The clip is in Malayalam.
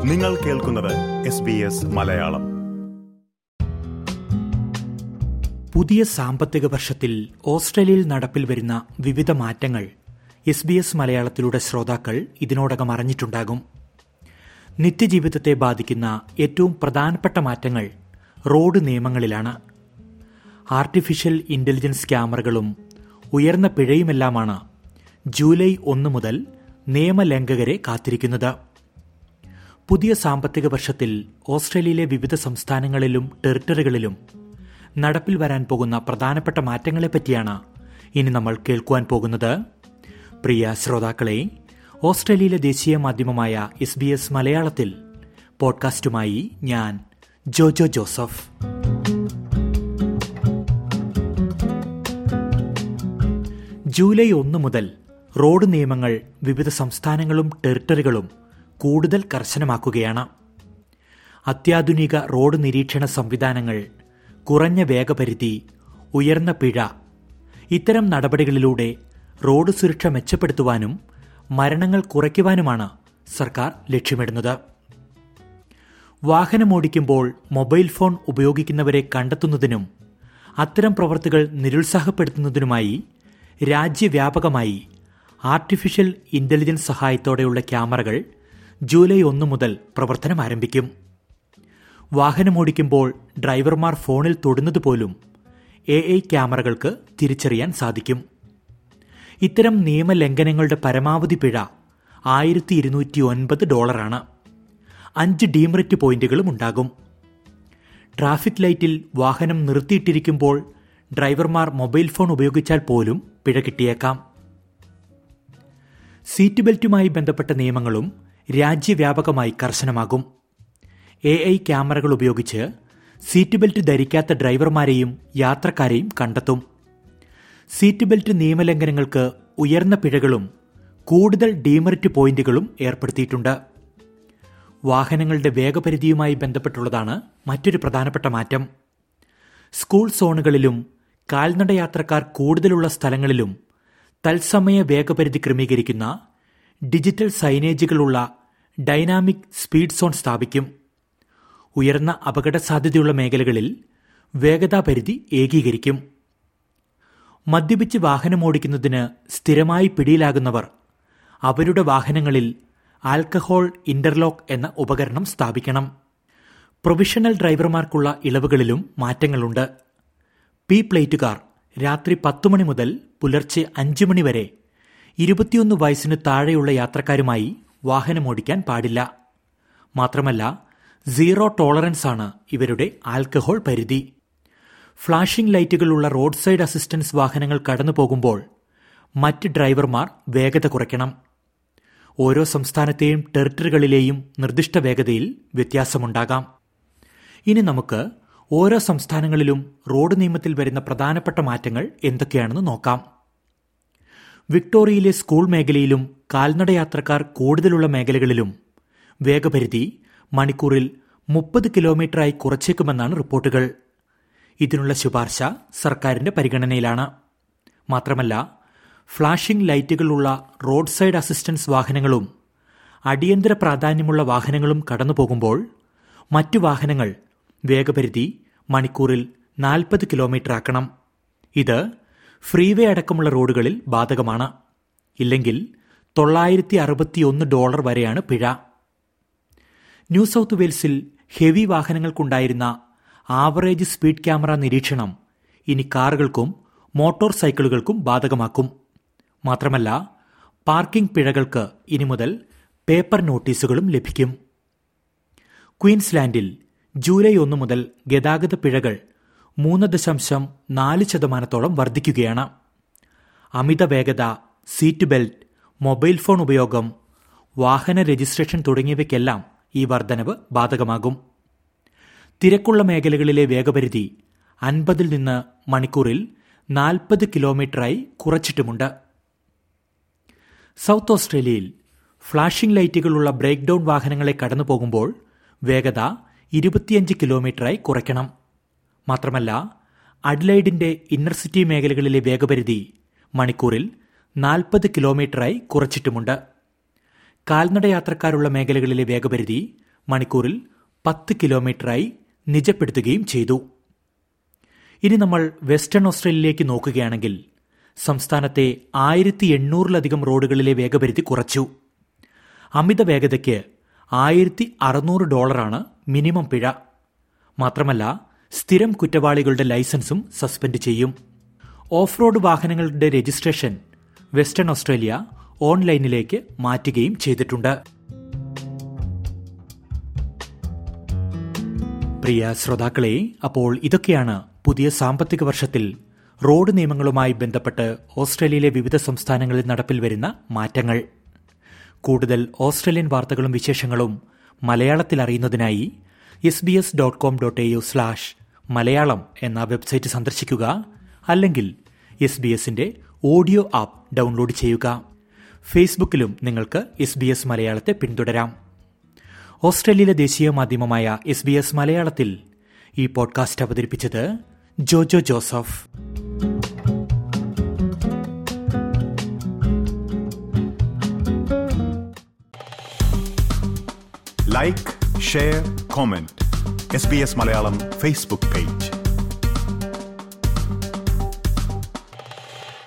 നിങ്ങൾ കേൾക്കുന്നത് എസ് ബി എസ് മലയാളം പുതിയ സാമ്പത്തിക വർഷത്തിൽ ഓസ്ട്രേലിയയിൽ നടപ്പിൽ വരുന്ന വിവിധ മാറ്റങ്ങൾ എസ് ബി എസ് മലയാളത്തിലൂടെ ശ്രോതാക്കൾ ഇതിനോടകം അറിഞ്ഞിട്ടുണ്ടാകും നിത്യജീവിതത്തെ ബാധിക്കുന്ന ഏറ്റവും പ്രധാനപ്പെട്ട മാറ്റങ്ങൾ റോഡ് നിയമങ്ങളിലാണ് ആർട്ടിഫിഷ്യൽ ഇന്റലിജൻസ് ക്യാമറകളും ഉയർന്ന പിഴയുമെല്ലാമാണ് ജൂലൈ ഒന്ന് മുതൽ നിയമലംഘകരെ കാത്തിരിക്കുന്നത് പുതിയ സാമ്പത്തിക വർഷത്തിൽ ഓസ്ട്രേലിയയിലെ വിവിധ സംസ്ഥാനങ്ങളിലും ടെറിട്ടറികളിലും നടപ്പിൽ വരാൻ പോകുന്ന പ്രധാനപ്പെട്ട മാറ്റങ്ങളെപ്പറ്റിയാണ് ഇനി നമ്മൾ കേൾക്കുവാൻ പോകുന്നത് പ്രിയ ശ്രോതാക്കളെ ഓസ്ട്രേലിയയിലെ ദേശീയ മാധ്യമമായ എസ് ബി എസ് മലയാളത്തിൽ പോഡ്കാസ്റ്റുമായി ഞാൻ ജോജോ ജോസഫ് ജൂലൈ ഒന്ന് മുതൽ റോഡ് നിയമങ്ങൾ വിവിധ സംസ്ഥാനങ്ങളും ടെറിട്ടറികളും കൂടുതൽ കർശനമാക്കുകയാണ് അത്യാധുനിക റോഡ് നിരീക്ഷണ സംവിധാനങ്ങൾ കുറഞ്ഞ വേഗപരിധി ഉയർന്ന പിഴ ഇത്തരം നടപടികളിലൂടെ റോഡ് സുരക്ഷ മെച്ചപ്പെടുത്തുവാനും മരണങ്ങൾ കുറയ്ക്കുവാനുമാണ് സർക്കാർ ലക്ഷ്യമിടുന്നത് വാഹനമോടിക്കുമ്പോൾ മൊബൈൽ ഫോൺ ഉപയോഗിക്കുന്നവരെ കണ്ടെത്തുന്നതിനും അത്തരം പ്രവർത്തികൾ നിരുത്സാഹപ്പെടുത്തുന്നതിനുമായി രാജ്യവ്യാപകമായി ആർട്ടിഫിഷ്യൽ ഇന്റലിജൻസ് സഹായത്തോടെയുള്ള ക്യാമറകൾ ജൂലൈ ഒന്ന് മുതൽ പ്രവർത്തനം ആരംഭിക്കും വാഹനമോടിക്കുമ്പോൾ ഡ്രൈവർമാർ ഫോണിൽ തൊടുന്നത് പോലും എ ഐ ക്യാമറകൾക്ക് തിരിച്ചറിയാൻ സാധിക്കും ഇത്തരം നിയമലംഘനങ്ങളുടെ പരമാവധി പിഴ ആയിരത്തി ഇരുന്നൂറ്റി ഒൻപത് ഡോളറാണ് അഞ്ച് ഡീമറിറ്റ് പോയിന്റുകളും ഉണ്ടാകും ട്രാഫിക് ലൈറ്റിൽ വാഹനം നിർത്തിയിട്ടിരിക്കുമ്പോൾ ഡ്രൈവർമാർ മൊബൈൽ ഫോൺ ഉപയോഗിച്ചാൽ പോലും പിഴ കിട്ടിയേക്കാം സീറ്റ് ബെൽറ്റുമായി ബന്ധപ്പെട്ട നിയമങ്ങളും രാജ്യവ്യാപകമായി കർശനമാകും എ ഐ ക്യാമറകൾ ഉപയോഗിച്ച് സീറ്റ് ബെൽറ്റ് ധരിക്കാത്ത ഡ്രൈവർമാരെയും യാത്രക്കാരെയും കണ്ടെത്തും സീറ്റ് ബെൽറ്റ് നിയമലംഘനങ്ങൾക്ക് ഉയർന്ന പിഴകളും കൂടുതൽ ഡീമറിറ്റ് പോയിന്റുകളും ഏർപ്പെടുത്തിയിട്ടുണ്ട് വാഹനങ്ങളുടെ വേഗപരിധിയുമായി ബന്ധപ്പെട്ടുള്ളതാണ് മറ്റൊരു പ്രധാനപ്പെട്ട മാറ്റം സ്കൂൾ സോണുകളിലും കാൽനട യാത്രക്കാർ കൂടുതലുള്ള സ്ഥലങ്ങളിലും തത്സമയ വേഗപരിധി ക്രമീകരിക്കുന്ന ഡിജിറ്റൽ സൈനേജുകളുള്ള ഡൈനാമിക് സ്പീഡ് സോൺ സ്ഥാപിക്കും ഉയർന്ന അപകട സാധ്യതയുള്ള മേഖലകളിൽ വേഗതാ പരിധി ഏകീകരിക്കും മദ്യപിച്ച് വാഹനമോടിക്കുന്നതിന് സ്ഥിരമായി പിടിയിലാകുന്നവർ അവരുടെ വാഹനങ്ങളിൽ ആൽക്കഹോൾ ഇന്റർലോക്ക് എന്ന ഉപകരണം സ്ഥാപിക്കണം പ്രൊഫഷണൽ ഡ്രൈവർമാർക്കുള്ള ഇളവുകളിലും മാറ്റങ്ങളുണ്ട് പി പ്ലേറ്റുകാർ രാത്രി പത്തു മണി മുതൽ പുലർച്ചെ അഞ്ചു മണി വരെ ഇരുപത്തിയൊന്ന് വയസ്സിന് താഴെയുള്ള യാത്രക്കാരുമായി വാഹനമോടിക്കാൻ പാടില്ല മാത്രമല്ല സീറോ ടോളറൻസ് ആണ് ഇവരുടെ ആൽക്കഹോൾ പരിധി ഫ്ലാഷിംഗ് ലൈറ്റുകളുള്ള റോഡ് സൈഡ് അസിസ്റ്റൻസ് വാഹനങ്ങൾ കടന്നു പോകുമ്പോൾ മറ്റ് ഡ്രൈവർമാർ വേഗത കുറയ്ക്കണം ഓരോ സംസ്ഥാനത്തെയും ടെറിട്ടറികളിലെയും നിർദ്ദിഷ്ട വേഗതയിൽ വ്യത്യാസമുണ്ടാകാം ഇനി നമുക്ക് ഓരോ സംസ്ഥാനങ്ങളിലും റോഡ് നിയമത്തിൽ വരുന്ന പ്രധാനപ്പെട്ട മാറ്റങ്ങൾ എന്തൊക്കെയാണെന്ന് നോക്കാം വിക്ടോറിയയിലെ സ്കൂൾ മേഖലയിലും കാൽനട യാത്രക്കാർ കൂടുതലുള്ള മേഖലകളിലും വേഗപരിധി മണിക്കൂറിൽ മുപ്പത് കിലോമീറ്ററായി കുറച്ചേക്കുമെന്നാണ് റിപ്പോർട്ടുകൾ ഇതിനുള്ള ശുപാർശ സർക്കാരിന്റെ പരിഗണനയിലാണ് മാത്രമല്ല ഫ്ലാഷിംഗ് ലൈറ്റുകളുള്ള റോഡ് സൈഡ് അസിസ്റ്റൻസ് വാഹനങ്ങളും അടിയന്തര പ്രാധാന്യമുള്ള വാഹനങ്ങളും കടന്നുപോകുമ്പോൾ മറ്റു വാഹനങ്ങൾ വേഗപരിധി മണിക്കൂറിൽ നാൽപ്പത് കിലോമീറ്റർ ആക്കണം ഇത് ഫ്രീവേ അടക്കമുള്ള റോഡുകളിൽ ബാധകമാണ് ഇല്ലെങ്കിൽ തൊള്ളായിരത്തി അറുപത്തിയൊന്ന് ഡോളർ വരെയാണ് പിഴ ന്യൂ സൗത്ത് വെയിൽസിൽ ഹെവി വാഹനങ്ങൾക്കുണ്ടായിരുന്ന ആവറേജ് സ്പീഡ് ക്യാമറ നിരീക്ഷണം ഇനി കാറുകൾക്കും മോട്ടോർ സൈക്കിളുകൾക്കും ബാധകമാക്കും മാത്രമല്ല പാർക്കിംഗ് പിഴകൾക്ക് ഇനി മുതൽ പേപ്പർ നോട്ടീസുകളും ലഭിക്കും ക്വീൻസ്ലാൻഡിൽ ജൂലൈ ഒന്ന് മുതൽ ഗതാഗത പിഴകൾ മൂന്ന് ദശാംശം നാല് ശതമാനത്തോളം വർദ്ധിക്കുകയാണ് അമിത വേഗത സീറ്റ് ബെൽറ്റ് മൊബൈൽ ഫോൺ ഉപയോഗം വാഹന രജിസ്ട്രേഷൻ തുടങ്ങിയവയ്ക്കെല്ലാം ഈ വർധനവ് ബാധകമാകും തിരക്കുള്ള മേഖലകളിലെ വേഗപരിധി അൻപതിൽ നിന്ന് മണിക്കൂറിൽ നാൽപ്പത് കിലോമീറ്ററായി കുറച്ചിട്ടുമുണ്ട് സൗത്ത് ഓസ്ട്രേലിയയിൽ ഫ്ലാഷിംഗ് ലൈറ്റുകളുള്ള ബ്രേക്ക് ഡൌൺ വാഹനങ്ങളെ കടന്നു പോകുമ്പോൾ വേഗത ഇരുപത്തിയഞ്ച് കിലോമീറ്ററായി കുറയ്ക്കണം മാത്രമല്ല അഡ്ലൈഡിന്റെ ഇന്നർ സിറ്റി മേഖലകളിലെ വേഗപരിധി മണിക്കൂറിൽ നാൽപ്പത് കിലോമീറ്ററായി കുറച്ചിട്ടുമുണ്ട് കാൽനട യാത്രക്കാരുള്ള മേഖലകളിലെ വേഗപരിധി മണിക്കൂറിൽ പത്ത് കിലോമീറ്ററായി നിജപ്പെടുത്തുകയും ചെയ്തു ഇനി നമ്മൾ വെസ്റ്റേൺ ഓസ്ട്രേലിയയിലേക്ക് നോക്കുകയാണെങ്കിൽ സംസ്ഥാനത്തെ ആയിരത്തി എണ്ണൂറിലധികം റോഡുകളിലെ വേഗപരിധി കുറച്ചു അമിത വേഗതയ്ക്ക് ആയിരത്തി അറുന്നൂറ് ഡോളറാണ് മിനിമം പിഴ മാത്രമല്ല സ്ഥിരം കുറ്റവാളികളുടെ ലൈസൻസും സസ്പെൻഡ് ചെയ്യും ഓഫ് റോഡ് വാഹനങ്ങളുടെ രജിസ്ട്രേഷൻ വെസ്റ്റേൺ ഓസ്ട്രേലിയ ഓൺലൈനിലേക്ക് മാറ്റുകയും ചെയ്തിട്ടുണ്ട് പ്രിയ ശ്രോതാക്കളെ അപ്പോൾ ഇതൊക്കെയാണ് പുതിയ സാമ്പത്തിക വർഷത്തിൽ റോഡ് നിയമങ്ങളുമായി ബന്ധപ്പെട്ട് ഓസ്ട്രേലിയയിലെ വിവിധ സംസ്ഥാനങ്ങളിൽ നടപ്പിൽ വരുന്ന മാറ്റങ്ങൾ കൂടുതൽ ഓസ്ട്രേലിയൻ വാർത്തകളും വിശേഷങ്ങളും മലയാളത്തിൽ അറിയുന്നതിനായി S B S dot com dot A U slash Malayalam എന്ന വെബ്സൈറ്റ് സന്ദർശിക്കുക അല്ലെങ്കിൽ എസ് ബി എസിന്റെ ഓഡിയോ ആപ്പ് ഡൗൺലോഡ് ചെയ്യുക ഫേസ്ബുക്കിലും നിങ്ങൾക്ക് എസ് ബി എസ് മലയാളത്തെ പിന്തുടരാം ഓസ്ട്രേലിയയിലെ ദേശീയ മാധ്യമമായ എസ് ബി എസ് മലയാളത്തിൽ ഈ പോഡ്കാസ്റ്റ് അവതരിപ്പിച്ചത് Jojo Joseph like share comment S B S Malayalam Facebook page